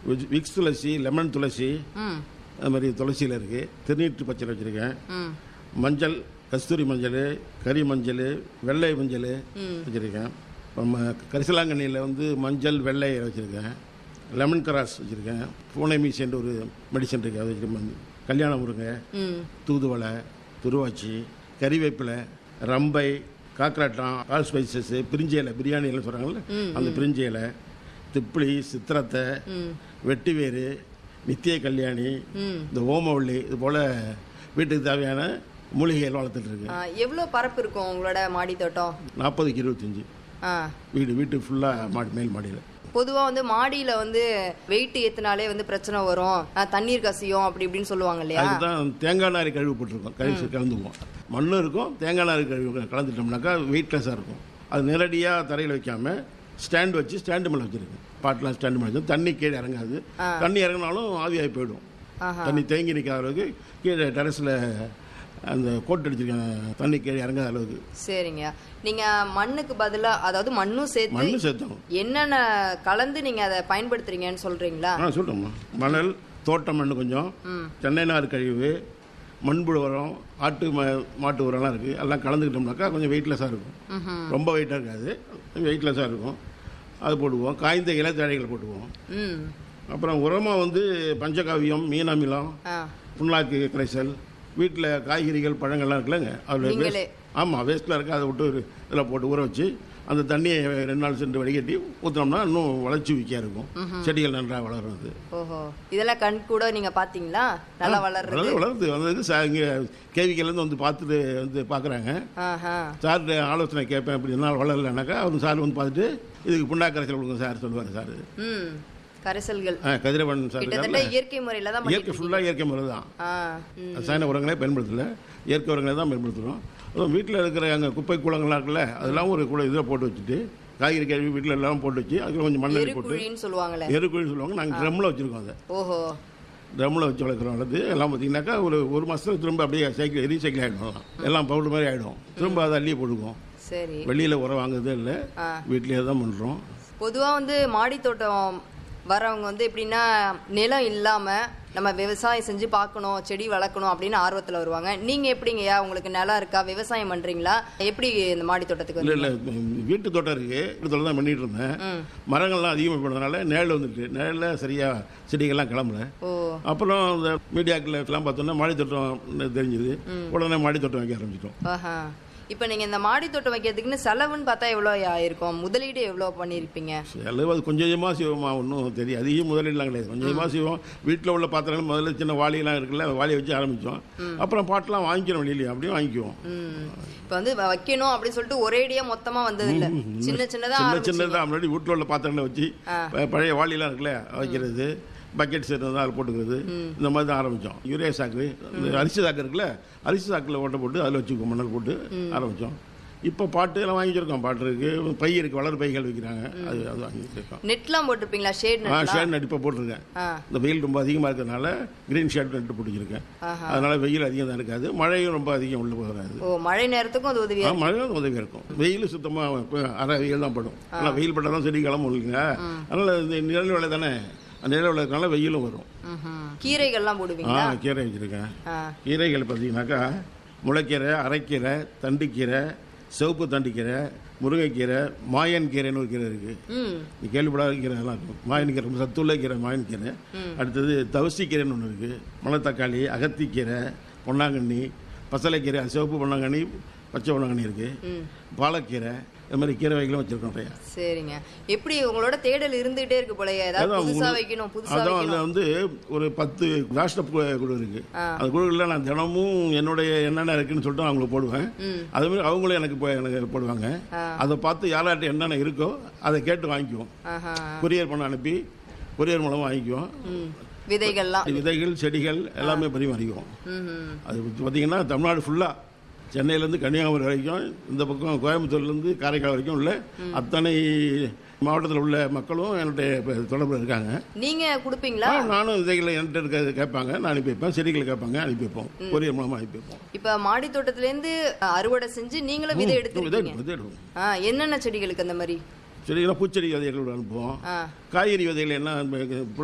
Vicks- Vicks துளசி lemon துளசி ம் அது மாதிரி துளசியில் இருக்குது திருநீற்று பச்சை வச்சுருக்கேன் ம் மஞ்சள் கஸ்தூரி மஞ்சள் கறி மஞ்சள் வெள்ளை மஞ்சள் வச்சுருக்கேன் நம்ம கரிசலாங்கண்ணியில் வந்து மஞ்சள் வெள்ளை வச்சுருக்கேன் லெமன் கிராஸ் வச்சுருக்கேன் பூனை மீசன்ற ஒரு மெடிசன் இருக்குது அது வச்சுருக்கேன் கல்யாண முருங்கை ம் தூதுவளை துருவாச்சி கறிவேப்பிலை ரம்பை காக்கராட்டம் ஆல் ஸ்பைசஸ் பிரிஞ்சி இலை பிரியாணி எல்லாம் சொல்கிறாங்கல்ல அந்த பிரிஞ்சி இலை திப்பிலி சித்திரத்தை வெட்டிவேறு நித்திய கல்யாணி இந்த ஓமவள்ளி இது போல் வீட்டுக்கு தேவையான மூலிகைகள் வளர்த்துட்டு இருக்கு ஆ, எவ்வளவு பரப்பு இருக்கும் உங்களோட மாடி தோட்டம் நாற்பதுக்கு இருபத்தஞ்சி ஆ வீடு வீட்டு ஃபுல்லாக மாடி மேல் மாடியில் பொதுவா வந்து மாடியில வந்து வெயிட் ஏத்துனாலே வந்து பிரச்சனை வரும் ஆ, தண்ணீர் கசியும் அப்படி இப்படின்னு சொல்லுவாங்க இல்லையா அதுக்கு தான் தேங்காய் நார் கழுவி போட்டிருக்கோம் கழுவி கலந்துக்குவோம் மண்ணும் இருக்கும் தேங்காய் நார் கழுவி கலந்துட்டோம்னாக்கா வெயிட்லெஸ்ஸாக இருக்கும் அது நேரடியாக தரையில் வைக்காம ஸ்டாண்ட் வச்சு ஸ்டாண்டு மேலே வச்சிருக்கு பாட்டெலாம் ஸ்டாண்டு மேலே வச்சு தண்ணி கீழே இறங்காது தண்ணி இறங்கினாலும் ஆவியாகி போயிடும் தண்ணி தேங்கி நிற்காத அளவுக்கு கீழே டெரஸில் அந்த கோட் அடிச்சிருக்கேன் தண்ணி கீழே இறங்காத அளவுக்கு சரிங்க நீங்க மண்ணுக்கு பதிலா அதாவது மண்ணும் சேர்த்து மண்ணு சேர்த்தோம் என்னென்ன கலந்து நீங்க அதை பயன்படுத்துறீங்கன்னு சொல்றீங்களா ஆ சொல்கிறோம்மா மணல் தோட்ட மண் கொஞ்சம் தென்னை நார் கழிவு மண்புழு உரம் ஆட்டு ம மாட்டு உரம்லாம் இருக்குது எல்லாம் கலந்துக்கிட்டோம்னாக்கா கொஞ்சம் வெயிட்லெஸ்ஸாக இருக்கும் ரொம்ப வெயிட்டாக இருக்காது வெயிட்லெஸ்ஸாக இருக்கும் அது போடுவோம் காய்ந்த இலைத்தழைகள் போட்டுக்குவோம் ம் அப்புறம் உரமாக வந்து பஞ்சகாவியம் மீனமிலம் ஆ புண்ணாக்கு கரைசல் வீட்டில் காய்கறிகள் பழங்கள்லாம் இருக்குல்லங்க அதில் நீங்களே? வேஸ்ட் ஆமாம் வேஸ்ட்டில் இருக்க அதை விட்டு ஒரு இதில் போட்டு ஊற வச்சு அந்த தண்ணியை ரெண்டு நாள் சென்று வடிகட்டி ஊற்றினோம்னா இன்னும் வளர்ச்சி விக்கியா இருக்கும் செடிகள் நன்றாக வளரும் அது ஓஹோ இதெல்லாம் கண் கூட நீங்க பாத்தீங்களா நல்லா வளர்றது வளருது வளருது வளருது சார் இங்கே கேவிக்கிலேருந்து வந்து பார்த்துட்டு வந்து பார்க்குறாங்க ஆஹா சார்கிட்ட ஆலோசனை கேட்பேன் இப்படி நாள் வளரலைனாக்கா அவர் சார் வந்து பார்த்துட்டு இதுக்கு புண்ணாக்கரைசல் கொடுங்க சார் சொல்லுவார் சார் ம் கரைசல்கள் ஆ கதிரவன் சார் கிட்டத்தட்ட இருக்கார்ல, இயற்கை முறையில தான் இயற்கை பண்ணிட்டு ஃபுல்லாக இயற்கை முறை தான் ஆ ம் ரசாயன உரங்களே பயன்படுத்தல இயற்கை உரங்களே தான் பயன்படுத்துகிறோம் அதுவும் வீட்டில் இருக்கிற அங்கே குப்பை கூலங்கள்லாம் இருக்குல்ல அதெல்லாம் ஒரு கூட இதில் போட்டு வச்சுட்டு காய்கறி கழுவி வீட்டில் எல்லாம் போட்டு வச்சு அதுக்கு கொஞ்சம் மண்ணெண்ணி போட்டு எருக்குழின்னு சொல்லுவாங்களே எருக்குழின்னு சொல்லுவாங்க நாங்கள் ட்ரம்மில் வச்சுருக்கோம் அதை ஓஹோ ட்ரம்மில் வச்சு வளர்க்குறோம் வளர்த்து எல்லாம் பார்த்தீங்கன்னாக்கா ஒரு ஒரு மாதத்துல திரும்ப அப்படியே சைக்கிள் ரீசைக்கிள் ஆகிடும் எல்லாம் பவுடர் மாதிரி ஆகிடும் திரும்ப அதை அள்ளி போடுவோம் சரி வெளியில் உரம் வாங்குறதே இல்லை ஆ. வீட்டிலேயே தான் பண்ணுறோம் பொதுவா வந்து மாடி தோட்டம் வரவங்க வந்து எப்படின்னா நிலம் இல்லாம நம்ம விவசாயம் செஞ்சு பார்க்கணும் செடி வளர்க்கணும் அப்படின்னு ஆர்வத்துல வருவாங்க நீங்க எப்படிங்கய்யா உங்களுக்கு நிலம் இருக்கா விவசாயம் பண்றீங்களா எப்படி இந்த மாடி தோட்டத்துக்கு இல்லை வந்து இல்லை வீட்டு தோட்டம் இருக்குது வீட்டு தோட்டம் தான் பண்ணிட்டு இருந்தேன் மரங்கள்லாம் அதிகமாக போனதுனால நிழல் வந்துட்டு நிழலில் சரியாக செடிகள்லாம் கிளம்பல ஓ அப்புறம் இந்த மீடியாக்கள் எல்லாம் பார்த்தோன்னா மாடி தோட்டம் தெரிஞ்சுது உடனே மாடி தோட்டம் வைக்க ஆரம்பிச்சிட்டோம் ஆஹா இப்போ நீங்க இந்த மாடி தோட்டம் வைக்கிறதுக்குன்னு செலவுன்னு பார்த்தா எவ்வளோ ஆயிருக்கும் முதலீடு எவ்வளோ பண்ணியிருப்பீங்க செலவு அது கொஞ்சம் கொஞ்சமாக செய்வோமா ஒன்றும் தெரியும் அதிகம் முதலீடுலாம் கிடையாது கொஞ்சம் கொஞ்சமாக செய்வோம் வீட்டில் உள்ள பாத்திரங்கள் முதல்ல சின்ன வாளியெல்லாம் இருக்குல்ல வாளியை வச்சு ஆரம்பித்தோம் அப்புறம் பாட்டெலாம் வாங்கிக்கிறோம் வெளியிலேயே அப்படியும் வாங்கிக்குவோம் ம் இப்போ வந்து வைக்கணும் அப்படின்னு சொல்லிட்டு ஒரேடியா மொத்தமா வந்தது இல்ல சின்ன சின்னதா சின்ன ஆரம்பிச்சீங்க. சின்னதாக முன்னாடி வீட்டில் உள்ள பாத்திரங்களை வச்சு ப- பழைய வாளியெல்லாம் இருக்குல்ல வைக்கிறது பக்கெட்ஸ் இருந்தால் அதில் போட்டுக்கிறது இந்த மாதிரி தான் ஆரம்பித்தோம் யூரியா சாக்கு இந்த அரிசி சாக்கு இருக்குல்ல அரிசி சாக்கில் ஓட்ட போட்டு அதில் வச்சுக்குவோம் மணல் போட்டு ஆரம்பித்தோம் இப்போ பாட்டு எல்லாம் வாங்கி வச்சிருக்கோம் பாட்டு இருக்கு பை இருக்கு வளர் பைகள் வைக்கிறாங்க அது அது வாங்கி வச்சிருக்கோம் நெட்லாம் போட்டிருப்பீங்களா ஷேட் ஆ நெட்லாம் ஷேட் நடிப்பை போட்டிருக்கேன் ஆ இந்த வெயில் ரொம்ப அதிகமாக இருக்கிறதுனால கிரீன் ஷேட் நட்டு பிடிச்சிருக்கேன் அதனால வெயில் அதிகம் தான் இருக்காது மழையும் ரொம்ப அதிகம் உள்ள போகாது ஓ மழை நேரத்துக்கும் அது உதவியா ஆ, மழை தான் உதவியாக இருக்கும் வெயில் சுத்தமாக அரை வெயில் தான் படும் ஆனால் வெயில் பட்டால் தான் செடி கிளம்பும் இல்லைங்க அதனால் இந்த நிழல் விலை தானே அந்த நிழல் விளைக்கிறனால வெயிலும் வரும் ம்ஹும். கீரைகள்லாம் ஆ போடுவீங்களா கீரை வச்சுருக்கேன் ஆ கீரைகள் பார்த்தீங்கன்னாக்கா முளைக்கீரை அரைக்கீரை தண்டுக்கீரை சிவப்பு தண்டுக்கீரை முருங்கைக்கீரை மாயன் கீரைன்னு ஒரு கீரை இருக்குது ம் நீ கேள்விப்படாத கீரை எல்லாம் இருக்கும் மாயன் கீரை ரொம்ப சத்துள்ள கீரை மாயன் கீரை அடுத்தது தவசி கீரைன்னு ஒன்று இருக்குது மணத்தக்காளி அகத்திக்கீரை பொன்னாங்கண்ணி பசலைக்கீரை சிவப்பு பொன்னாங்கண்ணி பச்சை பொன்னாங்கண்ணி இருக்குது பாலக்கீரை இது மாதிரி கீரை வகைகளும் வச்சுருக்கோம் நிறையா சரிங்க எப்படி உங்களோட தேடல் இருந்துகிட்டே இருக்கு போலயே ஏதாவது அதான் புதுசா உங்களுக்கு- வைக்கணும் புதுசா அதான் அதில் வைக்கணும் வந்து ஒரு பத்து வாட்ஸ்அப் குழு இருக்கு அந்த குழுவில் நான் தினமும் என்னுடைய என்னென்ன இருக்குன்னு சொல்லிட்டு அவங்களுக்கு போடுவேன் அதே மாதிரி அவங்களும் எனக்கு போ- எனக்கு போடுவாங்க அதை பார்த்து யாராட்ட என்னென்ன இருக்கோ அதை கேட்டு வாங்கிக்குவோம் ஆஹா கொரியர் பண்ண அனுப்பி கொரியர் மூலமாக வாங்கிக்குவோம் ம் விதைகள்லாம் விதைகள் செடிகள் எல்லாமே பரிமாறிக்குவோம் ம் அது பார்த்தீங்கன்னா தமிழ்நாடு ஃபுல்லாக சென்னையிலேருந்து கன்னியாகுமரி வரைக்கும் இந்த பக்கம் கோயம்புத்தூர்லேருந்து காரைக்கால் வரைக்கும் உள்ள அத்தனை மாவட்டத்தில் உள்ள மக்களும் என்னுடைய தொடர்பில் இருக்காங்க நீங்க கொடுப்பீங்களா ஆ, நானும் விதைகளை என்கிட்ட இருக்க கேட்பாங்க நான் அனுப்பி வைப்பேன் செடிகளை கேட்பாங்க அனுப்பி வைப்போம் கொரியர் மூலமாக அனுப்பி வைப்போம் இப்ப மாடி தோட்டத்துல இருந்து அறுவடை செஞ்சு நீங்களும் விதை விதை எடுத்துருக்கீங்க விதை எடுப்போம் ஆ என்னென்ன செடிகளுக்கு அந்த மாதிரி செடிகளை பூச்செடி விதைகள் அனுப்புவோம் ஆ காய்கறி விதைகள் என்ன